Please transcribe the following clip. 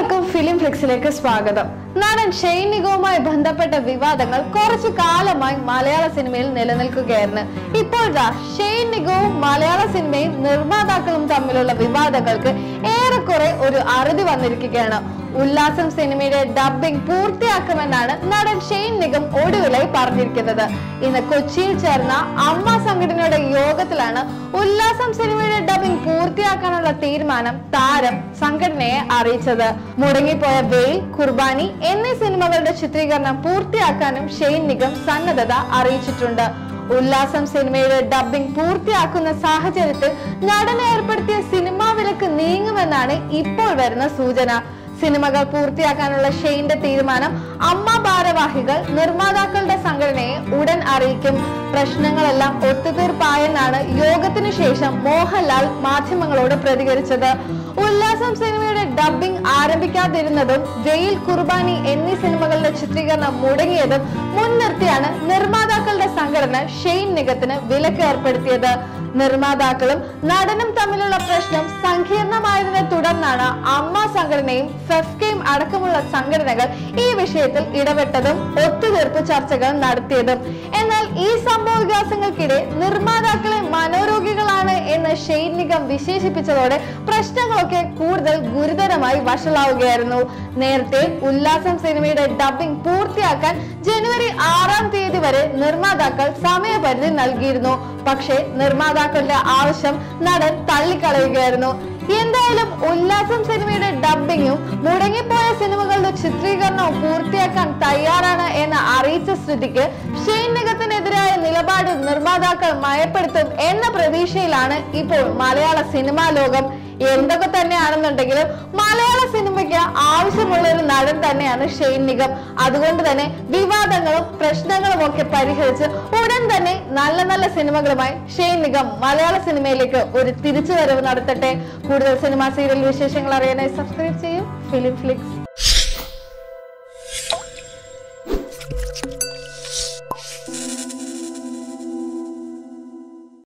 എല്ലാവർക്കും ഫിലിം ഫ്ലിക്സിലേക്ക് സ്വാഗതം നടൻ ഷെയ്ൻ നിഗവുമായി ബന്ധപ്പെട്ട വിവാദങ്ങൾ കുറച്ചു കാലമായി മലയാള സിനിമയിൽ നിലനിൽക്കുകയായിരുന്നു ഇപ്പോഴാ ഷെയ്ൻ നിഗവും മലയാള സിനിമയും നിർമ്മാതാക്കളും തമ്മിലുള്ള വിവാദങ്ങൾക്ക് ഏറെക്കുറെ ഒരു അറുതി വന്നിരിക്കുകയാണ് ഉല്ലാസം സിനിമയുടെ ഡബ്ബിംഗ് പൂർത്തിയാക്കുമെന്നാണ് നടൻ ഷെയ്ൻ നിഗം ഒടുവിലായി പറഞ്ഞിരിക്കുന്നത് ഇന്ന് കൊച്ചിയിൽ ചേർന്ന അമ്മ സംഘടനയുടെ യോഗത്തിലാണ് ഉല്ലാസം സിനിമയുടെ ഡബ്ബിംഗ് പൂർത്തിയാക്കാനുള്ള തീരുമാനം താരം സംഘടനയെ അറിയിച്ചത് മുടങ്ങിപ്പോയ വെയിൽ കുർബാനി എന്നീ സിനിമകളുടെ ചിത്രീകരണം പൂർത്തിയാക്കാനും ഷെയ്ൻ നിഗം സന്നദ്ധത അറിയിച്ചിട്ടുണ്ട് ഉല്ലാസം സിനിമയുടെ ഡബ്ബിംഗ് പൂർത്തിയാക്കുന്ന സാഹചര്യത്തിൽ നടനെ ഏർപ്പെടുത്തിയ സിനിമാ വിലക്ക് നീങ്ങുമെന്നാണ് ഇപ്പോൾ വരുന്ന സൂചന സിനിമകൾ പൂർത്തിയാക്കാനുള്ള ഷെയ്ന്റെ തീരുമാനം അമ്മ ഭാരവാഹികൾ നിർമ്മാതാക്കളുടെ സംഘടനയെ ഉടൻ അറിയിക്കും പ്രശ്നങ്ങളെല്ലാം ഒത്തുതീർപ്പായെന്നാണ് യോഗത്തിനു ശേഷം മോഹൻലാൽ മാധ്യമങ്ങളോട് പ്രതികരിച്ചത് ഉല്ലാസം സിനിമയുടെ ഡബ്ബിംഗ് ആരംഭിക്കാതിരുന്നതും വെയിൽ കുർബാനി എന്നീ സിനിമകളുടെ ചിത്രീകരണം മുടങ്ങിയതും മുൻനിർത്തിയാണ് നിർമ്മാതാക്കളുടെ സംഘടന ഷെയ്ൻ നിഗത്തിന് വിലക്ക് ഏർപ്പെടുത്തിയത് നിർമ്മാതാക്കളും നടനും തമ്മിലുള്ള പ്രശ്നം സങ്കീർണമായതിനെ തുടർന്നാണ് അമ്മ സംഘടനയും ഫെഫ്കയും അടക്കമുള്ള സംഘടനകൾ ഈ വിഷയത്തിൽ ഇടപെട്ടതും ഒത്തുതീർപ്പ് ചർച്ചകൾ നടത്തിയതും എന്നാൽ ഈ സംഭവ വികാസങ്ങൾക്കിടെ നിർമ്മാതാക്കളെ മനോരോഗികളാണ് എന്ന് ഷെയ്ൻ നിഗം വിശേഷിപ്പിച്ചതോടെ പ്രശ്നങ്ങളൊക്കെ കൂടുതൽ ഗുരുതരമായി വഷളാവുകയായിരുന്നു നേരത്തെ ഉല്ലാസം സിനിമയുടെ ഡബ്ബിംഗ് പൂർത്തിയാക്കാൻ ജനുവരി ആറാം തീയതി വരെ നിർമ്മാതാക്കൾ സമയപരിധി നൽകിയിരുന്നു പക്ഷേ നിർമ്മാതാക്കളുടെ ആവശ്യം നടൻ തള്ളിക്കളയുകയായിരുന്നു എന്തായാലും ഉല്ലാസം സിനിമയുടെ ഡബ്ബിങ്ങും മുടങ്ങിപ്പോയ സിനിമകളുടെ ചിത്രീകരണവും പൂർത്തിയാക്കാൻ തയ്യാറാണ് എന്ന് അറിയിച്ച സ്ഥിതിക്ക് ഷെയ്ൻ നിഗത്തിനെതിരായ നിലപാട് നിർമ്മാതാക്കൾ മയപ്പെടുത്തും എന്ന പ്രതീക്ഷയിലാണ് ഇപ്പോൾ മലയാള സിനിമാ ലോകം എന്തൊക്കെ തന്നെയാണെന്നുണ്ടെങ്കിലും മലയാള സിനിമയ്ക്ക് ആവശ്യമുള്ള ഒരു നടൻ തന്നെയാണ് ഷെയ്ൻ നിഗം അതുകൊണ്ട് തന്നെ വിവാദങ്ങളും പ്രശ്നങ്ങളും ഒക്കെ പരിഹരിച്ച് ഉടൻ തന്നെ നല്ല നല്ല സിനിമകളുമായി ഷെയ്ൻ നിഗം മലയാള സിനിമയിലേക്ക് ഒരു തിരിച്ചുവരവ് നടത്തട്ടെ കൂടുതൽ സിനിമ സീരിയൽ വിശേഷങ്ങൾ അറിയാനായി സബ്സ്ക്രൈബ് ചെയ്യും ഫിലിം ഫ്ലിക്സ്